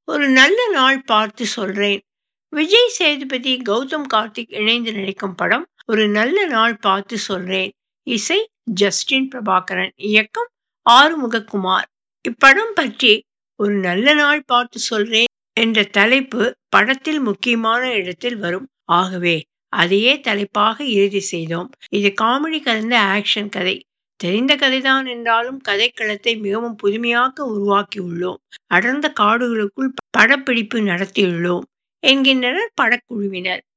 ஒரு நல்ல நாள் பார்த்து சொல்றேன் விஜய் சேதுபதி கௌதம் கார்த்திக் இணைந்து நடிக்கும் படம் ஒரு நல்ல நாள் பார்த்து சொல்றேன் இசை ஜஸ்டின் பிரபாகரன் இயக்கம் ஆறுமுகக்குமார் இப்படம் பற்றி ஒரு நல்ல நாள் பார்த்து சொல்றேன் என்ற தலைப்பு படத்தில் முக்கியமான இடத்தில் வரும் ஆகவே அதையே தலைப்பாக இறுதி செய்தோம் இது காமெடி கலந்த ஆக்ஷன் கதை தெரிந்த கதைதான் என்றாலும் கதைக்களத்தை மிகவும் புதுமையாக்க உருவாக்கியுள்ளோம் அடர்ந்த காடுகளுக்குள் படப்பிடிப்பு நடத்தியுள்ளோம் என்கின்றனர் படக்குழுவினர்